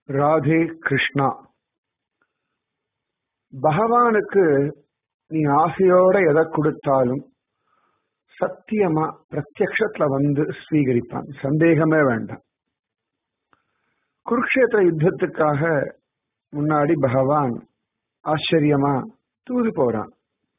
ராதே கிருஷ்ணா பகவானுக்கு நீ ஆசையோட எதை கொடுத்தாலும் சத்தியமா பிரத்யக்ஷத்துல வந்து ஸ்வீகரிப்பான் சந்தேகமே வேண்டாம் குருக்ஷேத்திர யுத்தத்துக்காக முன்னாடி பகவான் ஆச்சரியமா தூது போறான்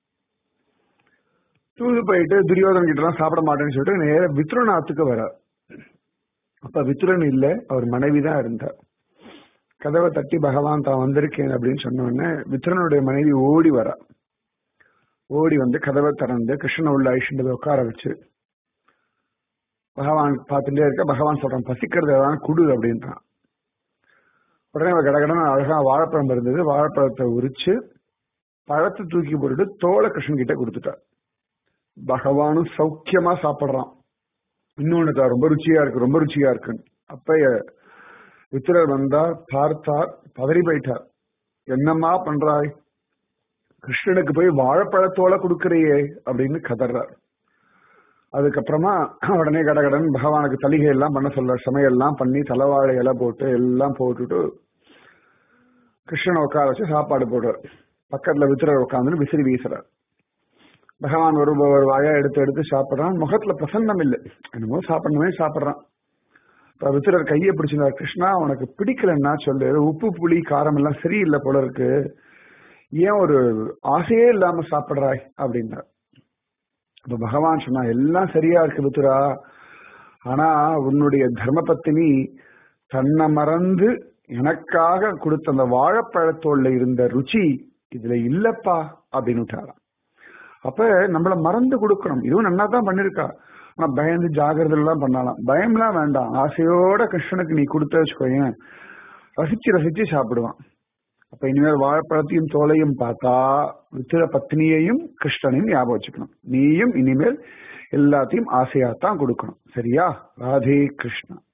தூது போயிட்டு துரியோதன் கிட்ட எல்லாம் சாப்பிட மாட்டேன்னு சொல்லிட்டு நேர வித்ருநாத்துக்கு வர அப்ப வித்ரன் இல்ல அவர் மனைவி தான் இருந்தார் கதவை தட்டி பகவான் தான் வந்திருக்கேன் அப்படின்னு சொன்ன உடனே வித்ரனுடைய மனைவி ஓடி வரா ஓடி வந்து கதவை திறந்து கிருஷ்ணன் உள்ள ஐஷண்டதை உட்கார வச்சு பகவான் பார்த்துட்டே இருக்க பகவான் சொல்றான் பசிக்கிறது ஏதாவது குடு அப்படின்றான் உடனே கடகடன அழகா வாழைப்பழம் இருந்தது வாழைப்பழத்தை உரிச்சு பழத்தை தூக்கி போட்டுட்டு தோலை கிருஷ்ணன் கிட்ட கொடுத்துட்டார் பகவானும் சௌக்கியமா சாப்பிடுறான் இன்னொன்னு ரொம்ப ருச்சியா இருக்கு ரொம்ப ருச்சியா இருக்குன்னு அப்ப வித்திரர் வந்தார் பார்த்தார் பதறி போயிட்டார் என்னம்மா பண்றாய் கிருஷ்ணனுக்கு போய் வாழைப்பழத்தோல கொடுக்கறியே அப்படின்னு கதறார் அதுக்கப்புறமா உடனே கடகடன் பகவானுக்கு தலிகை எல்லாம் பண்ண சொல்ற சமையல்லாம் பண்ணி தலைவாழை இலை போட்டு எல்லாம் போட்டுட்டு கிருஷ்ணனை உட்கார வச்சு சாப்பாடு போடுறார் பக்கத்துல வித்திரர் உட்காந்துன்னு விசிறி வீசுறார் பகவான் ஒரு ஒரு வாயா எடுத்து எடுத்து சாப்பிட்றான் முகத்துல பிரசன்னம் இல்லை என்னமோ சாப்பிடணுமே சாப்பிட்றான் இப்ப வித்திரர் கையை பிடிச்சிருந்தார் கிருஷ்ணா உனக்கு பிடிக்கலன்னா சொல்லு உப்பு புளி காரம் எல்லாம் சரியில்லை போல இருக்கு ஏன் ஒரு ஆசையே இல்லாம சாப்பிடுறாய் அப்படின்னார் இப்ப பகவான் சொன்னா எல்லாம் சரியா இருக்கு வித்துரா ஆனா உன்னுடைய தர்ம பத்தினி தன்னை மறந்து எனக்காக கொடுத்த அந்த வாழைப்பழத்தோல்ல இருந்த ருச்சி இதுல இல்லப்பா அப்படின்னு விட்டாராம் அப்ப நம்மள மறந்து கொடுக்கணும் இதுவும் நல்லா தான் பண்ணிருக்கா ஆனா பயந்து ஜாகிரதை எல்லாம் பண்ணலாம் பயம்லாம் வேண்டாம் ஆசையோட கிருஷ்ணனுக்கு நீ கொடுத்த வச்சுக்கோயேன் ரசிச்சு ரசிச்சு சாப்பிடுவான் அப்ப இனிமேல் வாழைப்பழத்தையும் தோலையும் பார்த்தா வித்திர பத்னியையும் கிருஷ்ணனையும் ஞாபகம் வச்சுக்கணும் நீயும் இனிமேல் எல்லாத்தையும் ஆசையாத்தான் கொடுக்கணும் சரியா ராதே கிருஷ்ணா